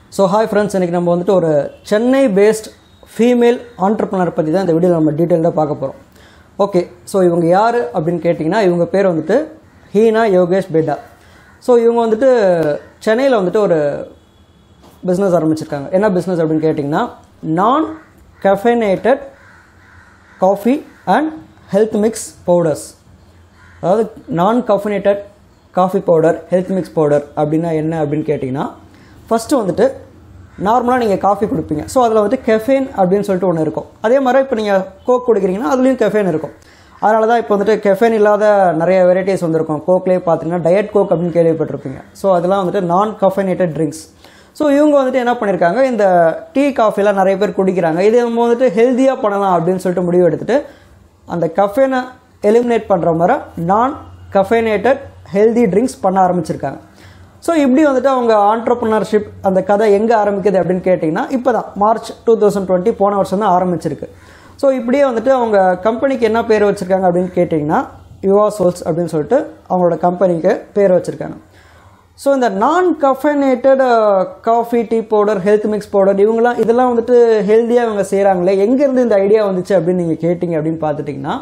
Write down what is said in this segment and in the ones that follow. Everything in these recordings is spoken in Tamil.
ஸோ ஹாய் ஃப்ரெண்ட்ஸ் இன்றைக்கி நம்ம வந்துட்டு ஒரு சென்னை பேஸ்ட் ஃபீமேல் ஆண்டர்பனர் பற்றி தான் இந்த வீடியோவில் நம்ம டீட்டெயிலாக பார்க்க போகிறோம் ஓகே ஸோ இவங்க யார் அப்படின்னு கேட்டிங்கன்னா இவங்க பேர் வந்துட்டு ஹீனா யோகேஷ் பெட்டா ஸோ இவங்க வந்துட்டு சென்னையில் வந்துட்டு ஒரு பிஸ்னஸ் ஆரம்பிச்சிருக்காங்க என்ன பிஸ்னஸ் அப்படின்னு கேட்டிங்கன்னா non caffeinated coffee and health mix powders அதாவது non caffeinated coffee powder health mix powder அப்படின்னா என்ன அப்படின்னு கேட்டிங்கன்னா ஃபஸ்ட்டு வந்துட்டு நார்மலாக நீங்கள் காஃபி குடிப்பீங்க ஸோ அதில் வந்துட்டு கெஃபேன் அப்படின்னு சொல்லிட்டு ஒன்று இருக்கும் அதே மாதிரி இப்போ நீங்கள் கோக் குடிக்கிறீங்கன்னா அதுலேயும் கெஃபேன் இருக்கும் அதனால தான் இப்போ வந்துட்டு கெஃபேன் இல்லாத நிறைய வெரைட்டிஸ் வந்திருக்கும் கோக்லேயே பார்த்தீங்கன்னா டயட் கோக் அப்படின்னு கேள்விப்பட்டிருப்பீங்க ஸோ அதெல்லாம் வந்துட்டு நான் கஃபைனேட்டட் ட்ரிங்க்ஸ் ஸோ இவங்க வந்துட்டு என்ன பண்ணியிருக்காங்க இந்த டீ காஃபிலாம் நிறைய பேர் குடிக்கிறாங்க இது நம்ம வந்துட்டு ஹெல்த்தியாக பண்ணலாம் அப்படின்னு சொல்லிட்டு முடிவு எடுத்துட்டு அந்த கஃபேனை எலிமினேட் பண்ணுற மாதிரி நான் கஃபைனேட்டட் ஹெல்தி ட்ரிங்க்ஸ் பண்ண ஆரம்பிச்சிருக்காங்க ஸோ இப்படி வந்துட்டு அவங்க ஆண்டர்ப்ரனர்ஷிப் அந்த கதை எங்கே ஆரம்பிக்குது அப்படின்னு கேட்டிங்கன்னா இப்போ தான் மார்ச் டூ தௌசண்ட் டுவெண்ட்டி போன வருஷம் தான் ஆரம்பிச்சிருக்கு ஸோ இப்படியே வந்துட்டு அவங்க கம்பெனிக்கு என்ன பேர் வச்சுருக்காங்க அப்படின்னு கேட்டிங்கன்னா யுவா சோல்ஸ் அப்படின்னு சொல்லிட்டு அவங்களோட கம்பெனிக்கு பேர் வச்சுருக்காங்க ஸோ இந்த non caffeinated coffee tea powder health mix powder இவங்களாம் இதெல்லாம் வந்துட்டு ஹெல்த்தியாக இவங்க செய்கிறாங்களே எங்கேருந்து இந்த ஐடியா வந்துச்சு அப்படின்னு நீங்கள் கேட்டிங்க அப்படின்னு பார்த்துட்டிங்கன்னா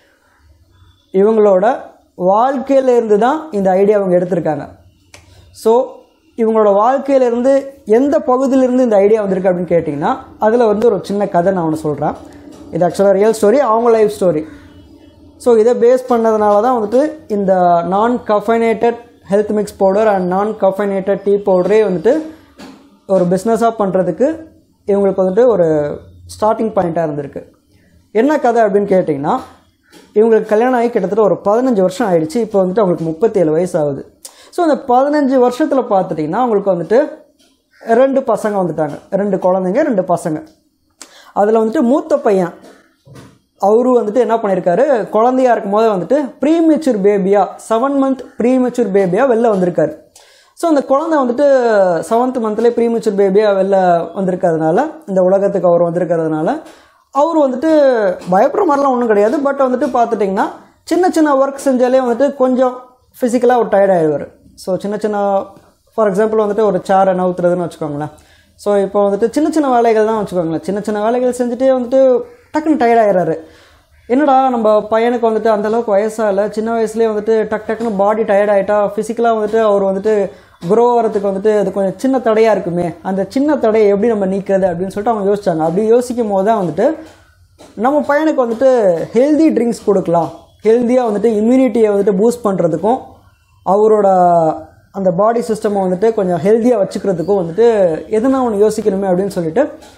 இவங்களோட வாழ்க்கையில இருந்து தான் இந்த ஐடியா அவங்க எடுத்திருக்காங்க ஸோ இவங்களோட வாழ்க்கையிலேருந்து எந்த பகுதியிலேருந்து இந்த ஐடியா வந்திருக்கு அப்படின்னு கேட்டிங்கன்னா அதில் வந்து ஒரு சின்ன கதை நான் ஒன்று சொல்கிறேன் இது ஆக்சுவலாக ரியல் ஸ்டோரி அவங்க லைஃப் ஸ்டோரி ஸோ இதை பேஸ் பண்ணதுனால தான் வந்துட்டு இந்த non caffeinated health mix powder and non caffeinated tea பவுடரே வந்துட்டு ஒரு பிஸ்னஸாக பண்ணுறதுக்கு இவங்களுக்கு வந்துட்டு ஒரு ஸ்டார்டிங் பாயிண்ட்டாக இருந்திருக்கு என்ன கதை அப்படின்னு கேட்டிங்கன்னா இவங்களுக்கு கல்யாணம் ஆகி கிட்டத்தட்ட ஒரு பதினஞ்சு வருஷம் ஆயிடுச்சு இப்போ வந்துட்டு அவங்களுக்கு முப்பத்தேழு வயசு ஆகுது ஸோ அந்த பதினஞ்சு வருஷத்தில் பார்த்துட்டிங்கன்னா அவங்களுக்கு வந்துட்டு ரெண்டு பசங்க வந்துட்டாங்க ரெண்டு குழந்தைங்க ரெண்டு பசங்க அதில் வந்துட்டு மூத்த பையன் அவரு வந்துட்டு என்ன பண்ணியிருக்காரு குழந்தையா இருக்கும் போதே வந்துட்டு ப்ரீமெச்சூர் பேபியாக செவன் மந்த் ப்ரீமெச்சூர் பேபியாக வெளில வந்திருக்காரு ஸோ அந்த குழந்தை வந்துட்டு செவன்த் மந்த்லேயே ப்ரீமெச்சூர் பேபியாக வெளில வந்திருக்கிறதுனால இந்த உலகத்துக்கு அவர் வந்திருக்கிறதுனால அவர் வந்துட்டு பயப்படுற மாதிரிலாம் ஒன்றும் கிடையாது பட் வந்துட்டு பார்த்துட்டிங்கன்னா சின்ன சின்ன ஒர்க் செஞ்சாலே வந்துட்டு கொஞ்சம் ஃபிசிக்கலாக ஒரு டயர்ட் ஆயிடுவார் ஸோ சின்ன சின்ன ஃபார் எக்ஸாம்பிள் வந்துட்டு ஒரு சேரை நவுத்துறதுன்னு வச்சுக்கோங்களேன் ஸோ இப்போ வந்துட்டு சின்ன சின்ன வேலைகள் தான் வச்சுக்கோங்களேன் சின்ன சின்ன வேலைகள் செஞ்சுட்டே வந்துட்டு டக்குன்னு டயர்ட் ஆயிடுறாரு என்னடா நம்ம பையனுக்கு வந்துட்டு அந்த அளவுக்கு வயசாகல சின்ன வயசுலேயே வந்துட்டு டக் டக்குன்னு பாடி டயர்ட் ஆகிட்டா ஃபிசிக்கலாக வந்துட்டு அவர் வந்துட்டு க்ரோ வரதுக்கு வந்துட்டு அது கொஞ்சம் சின்ன தடையாக இருக்குமே அந்த சின்ன தடையை எப்படி நம்ம நீக்கிறது அப்படின்னு சொல்லிட்டு அவங்க யோசிச்சாங்க அப்படி யோசிக்கும் போது தான் வந்துட்டு நம்ம பையனுக்கு வந்துட்டு ஹெல்தி ட்ரிங்க்ஸ் கொடுக்கலாம் ஹெல்த்தியாக வந்துட்டு இம்யூனிட்டியை வந்துட்டு பூஸ்ட் பண்ணுறதுக்கும் அவரோட அந்த பாடி சிஸ்டமை வந்துட்டு கொஞ்சம் ஹெல்த்தியாக வச்சுக்கிறதுக்கும் வந்துட்டு எதுனா ஒன்று யோசிக்கணுமே அப்படின்னு சொல்லிட்டு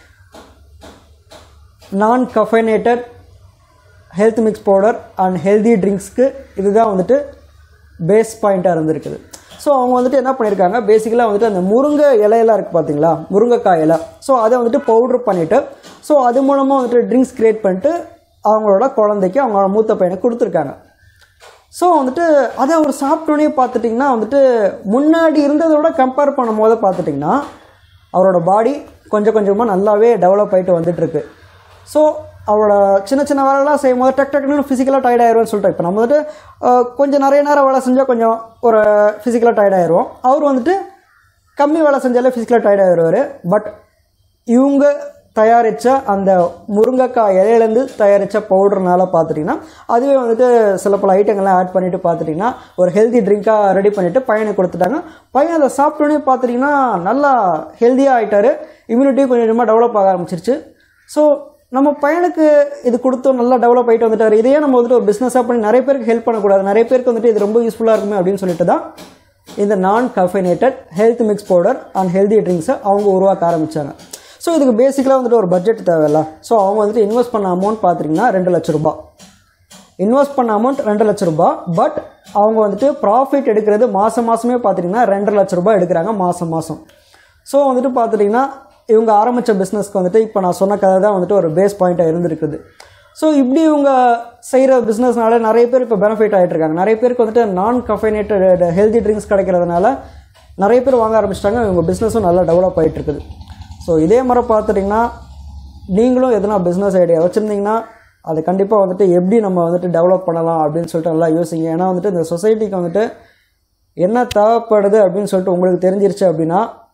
non caffeinated health mix powder and healthy ட்ரிங்க்ஸ்க்கு இதுதான் வந்துட்டு பேஸ் பாயிண்ட்டாக இருந்திருக்குது ஸோ அவங்க வந்துட்டு என்ன பண்ணியிருக்காங்க பேசிக்கலாக வந்துட்டு அந்த முருங்கை இலையெல்லாம் இருக்குது பார்த்தீங்களா முருங்கைக்காய் இலை ஸோ அதை வந்துட்டு பவுட்ரு பண்ணிவிட்டு ஸோ அது மூலமாக வந்துட்டு ட்ரிங்க்ஸ் க்ரியேட் பண்ணிட்டு அவங்களோட குழந்தைக்கு அவங்களோட மூத்த பையனை கொடுத்துருக்காங்க ஸோ வந்துட்டு அதை அவர் சாப்பிட்டோன்னே பார்த்துட்டிங்கன்னா வந்துட்டு முன்னாடி இருந்ததை விட கம்பேர் பண்ணும் போது பார்த்துட்டிங்கன்னா அவரோட பாடி கொஞ்சம் கொஞ்சமாக நல்லாவே டெவலப் ஆகிட்டு வந்துட்டுருக்கு ஸோ அவரோட சின்ன சின்ன வேலைலாம் செய்யும் போது டக் டக்குன்னு ஃபிசிக்கலாக டயர்ட் ஆயிடுவேன்னு சொல்லிட்டு இப்போ நம்ம வந்துட்டு கொஞ்சம் நிறைய நேரம் வேலை செஞ்சால் கொஞ்சம் ஒரு ஃபிசிக்கலாக டயர்ட் ஆயிடுவோம் அவர் வந்துட்டு கம்மி வேலை செஞ்சாலே ஃபிசிக்கலாக டயர்ட் ஆயிடுவார் பட் இவங்க தயாரித்த அந்த முருங்கைக்காய் இலையிலேருந்து தயாரித்த பவுடர்னால பார்த்துட்டிங்கன்னா அதுவே வந்துட்டு சில பல ஐட்டங்கள்லாம் ஆட் பண்ணிவிட்டு பார்த்துட்டிங்கன்னா ஒரு ஹெல்தி ட்ரிங்காக ரெடி பண்ணிவிட்டு பையனுக்கு கொடுத்துட்டாங்க பையன் அதை சாப்பிட்டோன்னே பார்த்துட்டிங்கன்னா நல்லா ஹெல்த்தியாக ஆகிட்டார் இம்யூனிட்டியும் கொஞ்சம் கொஞ்சமாக டெவலப் ஆக ஆரம்பிச்சிருச்சு ஸோ நம்ம பையனுக்கு இது கொடுத்தோம் நல்லா டெவலப் ஆகிட்டு வந்துட்டார் இதையே நம்ம வந்துட்டு ஒரு பிஸ்னஸாக பண்ணி நிறைய பேருக்கு ஹெல்ப் பண்ணக்கூடாது நிறைய பேருக்கு வந்துட்டு இது ரொம்ப யூஸ்ஃபுல்லாக இருக்குமே அப்படின்னு சொல்லிட்டு தான் இந்த non caffeinated health mix powder and healthy ட்ரிங்க்ஸை அவங்க உருவாக்க ஆரம்பித்தாங்க ஸோ இதுக்கு பேசிக்கலாக வந்துட்டு ஒரு பட்ஜெட் தேவையில்ல ஸோ அவங்க வந்துட்டு இன்வெஸ்ட் பண்ண அமௌண்ட் பார்த்தீங்கன்னா ரெண்டு லட்ச ரூபாய் இன்வெஸ்ட் பண்ண அமௌண்ட் ரெண்டு லட்ச ரூபாய் பட் அவங்க வந்துட்டு ப்ராஃபிட் எடுக்கிறது மாதம் மாதமே பார்த்துட்டிங்கன்னா ரெண்டு லட்ச ரூபாய் எடுக்கிறாங்க மாதம் மாதம் ஸோ வந்துட்டு பார்த்துட்டிங்கன்னா இவங்க ஆரம்பித்த பிஸ்னஸ்க்கு வந்துட்டு இப்போ நான் சொன்ன கதை தான் வந்துட்டு ஒரு பேஸ் பாயிண்ட்டாக இருந்திருக்குது ஸோ இப்படி இவங்க செய்கிற பிஸ்னஸ்னால நிறைய பேர் இப்போ பெனிஃபிட் ஆகிட்டு இருக்காங்க நிறைய பேருக்கு வந்துட்டு நான் கஃபைனேட்டட் ஹெல்தி ட்ரிங்க்ஸ் கிடைக்கிறதுனால நிறைய பேர் வாங்க ஆரம்பிச்சிட்டாங்க இவங்க பிஸ்னஸும் நல்லா டெவலப் ஆகிட்டு இருக்குது ஸோ இதே மாதிரி பார்த்துட்டிங்கன்னா நீங்களும் எதனா பிஸ்னஸ் ஐடியா வச்சுருந்தீங்கன்னா அது கண்டிப்பாக வந்துட்டு எப்படி நம்ம வந்துட்டு டெவலப் பண்ணலாம் அப்படின்னு சொல்லிட்டு நல்லா யோசிங்க ஏன்னா வந்துட்டு இந்த சொசைட்டிக்கு வந்துட்டு என்ன தேவைப்படுது அப்படின்னு சொல்லிட்டு உங்களுக்கு தெரிஞ்சிருச்சு அப்படின்னா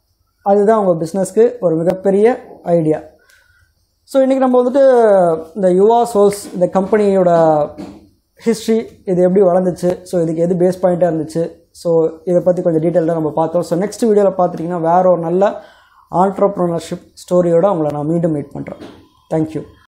அதுதான் உங்கள் பிஸ்னஸ்க்கு ஒரு மிகப்பெரிய ஐடியா ஸோ இன்றைக்கி நம்ம வந்துட்டு இந்த யுவா சோல்ஸ் இந்த கம்பெனியோட ஹிஸ்ட்ரி இது எப்படி வளர்ந்துச்சு ஸோ இதுக்கு எது பேஸ் பாயிண்ட்டாக இருந்துச்சு ஸோ இதை பற்றி கொஞ்சம் டீட்டெயிலாக நம்ம பார்த்தோம் ஸோ நெக்ஸ்ட் வீடியோவில் பார்த்துட்டிங்கன்னா வேற ஒரு நல்ல ஆண்டர்ப்ரனர்ஷிப் ஸ்டோரியோட உங்களை நான் மீண்டும் மீட் பண்ணுறேன் தேங்க்யூ